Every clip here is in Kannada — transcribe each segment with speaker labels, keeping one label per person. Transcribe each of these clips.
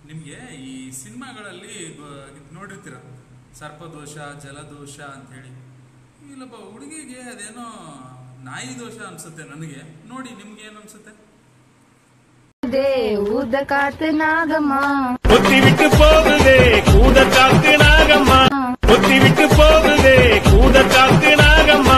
Speaker 1: ನಿಮಗೆ ಈ ಸಿನಿಮಾಗಳಲ್ಲಿ ಗೊ- ಇದ್ ನೋಡಿರ್ತೀರ ಸರ್ಪದೋಷ ಜಲದೋಷ ಅಂತ ಹೇಳಿ ಇಲ್ಲೊಬ್ಬ ಹುಡುಗಿಗೆ ಅದೇನೋ ನಾಯಿ ದೋಷ ಅನ್ಸುತ್ತೆ ನನಗೆ ನೋಡಿ ನಿಮ್ಗೆ ಏನು ಅನ್ಸುತ್ತೆ
Speaker 2: ಊದ ಕಾತು ನಾಗಮ್ಮ
Speaker 3: புத்தி விட்டு போகுதே கூட காத்து நாகம்மா புத்தி விட்டு போகுதே கூட காத்து நாகம்மா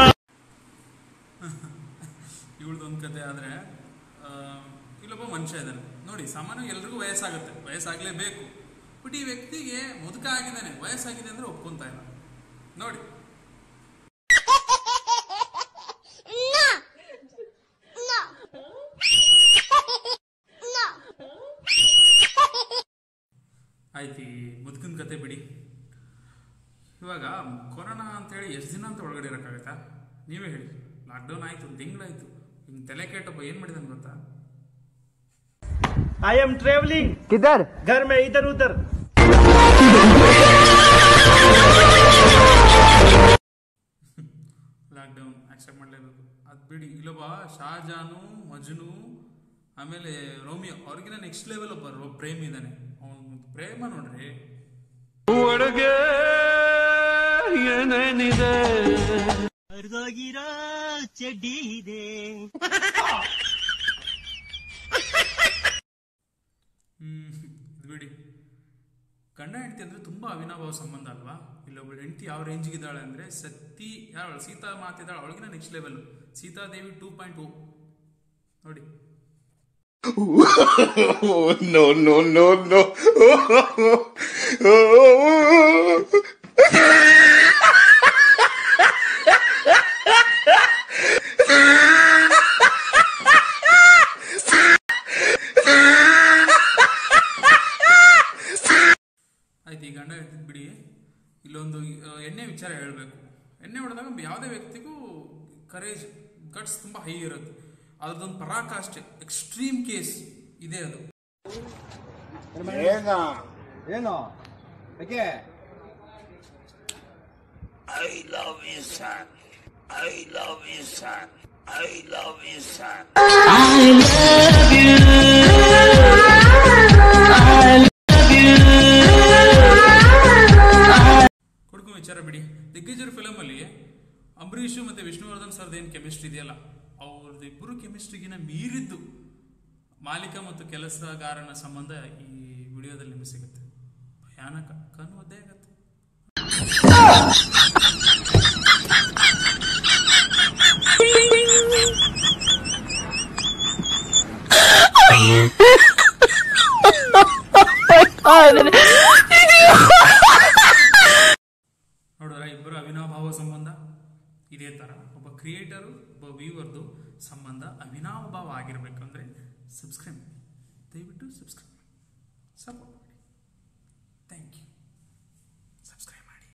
Speaker 1: ಇವಳದೊಂದು ಕತೆ ಆದರೆ ಇಲ್ಲೊಬ್ಬ ಮನುಷ್ಯ ಇದ್ದಾನೆ ನೋಡಿ ಸಾಮಾನ್ಯ ಎಲ್ರಿಗೂ ವಯಸ್ಸಾಗುತ್ತೆ ವಯಸ್ಸಾಗಲೇಬೇಕು ಬಟ್ ಈ ವ್ಯಕ್ತಿಗೆ ಮುದುಕ ಆಗಿದ್ದಾನೆ ವಯಸ್ಸಾಗಿದೆ ಅಂದ್ರೆ ಒಪ್ಕೊಂತ ಇಲ್ಲ ನೋಡಿ ಆಯ್ತು ಈ ಮುದುಕನ ಕತೆ ಬಿಡಿ ಇವಾಗ ಕೊರೋನಾ ಅಂತೇಳಿ ಎಷ್ಟು ದಿನ ಅಂತ ಒಳಗಡೆ ಇರೋಕ್ಕಾಗತ್ತಾ ನೀವೇ ಹೇಳಿ ಲಾಕ್ಡೌನ್ ಆಯ್ತು ಒಂದು ತಿಂಗಳಾಯ್ತು ಹಿಂಗೆ ತಲೆ ಕೆಟ್ಟಪ್ಪ ಏನು ಮಾಡಿದಾನೆ ಗೊತ್ತಾ
Speaker 3: आई एम ट्रेवलिंग
Speaker 4: किधर
Speaker 3: घर में इधर उधर
Speaker 1: ಲಾಕ್ಡೌನ್ ಆಕ್ಸೆಪ್ಟ್ ಮಾಡಲೇಬೇಕು ಅದು ಬಿಡಿ ಇಲ್ಲೊಬ್ಬ ಶಾಜಾನು ಮಜ್ನು ಆಮೇಲೆ ರೋಮಿಯೋ ಅವ್ರಿಗಿನ ನೆಕ್ಸ್ಟ್ ಲೆವೆಲ್ ಒಬ್ಬ ರೋ- ಪ್ರೇಮ್ ಇದ್ದಾನೆ ಅವನು ಪ್ರೇಮ ನೋಡ್ರಿ
Speaker 3: ಒಳಗೆ ಏನೇನಿದೆ
Speaker 5: ಹರಿದೋಗಿರೋ ಚಡ್ಡಿ ಇದೆ
Speaker 1: ಹ್ಮ್ ಇದು ಬಿಡಿ ಗಂಡ ಹೆಂಡತಿ ಅಂದ್ರೆ ತುಂಬಾ ಅವಿನಾಭಾವ ಸಂಬಂಧ ಅಲ್ವಾ ಇಲ್ಲೊಬ್ಳು ಹೆಂಡತಿ ಯಾವ ರೇಂಜಿಗೆ ಇದ್ದಾಳೆ ಅಂದ್ರೆ ಸತಿ ಯಾರು ಸೀತಾ ಮಾತಿದ್ದಾಳೆ ಅವಳಿಗಿನ next level Sitadevi two point O ನೋಡಿ
Speaker 6: no, no, no, no.
Speaker 1: ಆಯ್ತು ಈ ಗಂಡ ಹೆಂಡತಿ ಬಿಡಿ ಇಲ್ಲೊಂದು ಆ, ಎಣ್ಣೆ ವಿಚಾರ ಹೇಳಬೇಕು ಎಣ್ಣೆ ಹೊಡೆದಾಗ ಯಾವುದೇ ವ್ಯಕ್ತಿಗೂ ಕರೇಜ್ ಗಟ್ಸ್ ತುಂಬ ಹೈ ಇರುತ್ತೆ ಅದ್ರದ್ದೊಂದು ಪರಾಕಾಷ್ಠೆ ಎಕ್ಸ್ಟ್ರೀಮ್ ಕೇಸ್ ಇದೆ ಅದು
Speaker 4: ಏನು ಯಾಕೆ
Speaker 1: ಹುಡುಗ ವಿಚಾರ ಬಿಡಿ ದಿಗ್ಗಜರ್ ಫಿಲಮ್ ಅಲ್ಲಿ ಅಂಬರೀಷ್ ಮತ್ತೆ ವಿಷ್ಣುವರ್ಧನ್ ಸರ್ದು ಏನು ಕೆಮಿಸ್ಟ್ರಿ ಇದೆಯಲ್ಲ ಅವ್ರದ್ದು ಇಬ್ಬರು ಕೆಮಿಸ್ಟ್ರಿಗಿನ ಮೀರಿದ್ದು ಮಾಲೀಕ ಮತ್ತು ಕೆಲಸಗಾರನ ಸಂಬಂಧ ಈ ವಿಡಿಯೋದಲ್ಲಿ ನಿಮಗೆ ಸಿಗುತ್ತೆ ಭಯಾನಕ ಕಣ್ಣು ಒದ್ದೆ ಆಗತ್ತೆ ನೋಡಿದ್ರ ಇಬ್ಬರು ಅವಿನಾಭಾವ ಸಂಬಂಧ ಇದೇ ತರ ಒಬ್ಬ ಕ್ರಿಯೇಟರು ಒಬ್ಬ ವ್ಯೂವರ್ದು ಸಂಬಂಧ ಅವಿನಾಭಾವ ಆಗಿರ್ಬೇಕಂದ್ರೆ ಸಬ್ಸ್ಕ್ರೈಬ್ ದಯವಿಟ್ಟು ಸಬ್ಸ್ಕ್ರೈಬ್ ಸಪೋರ್ಟ್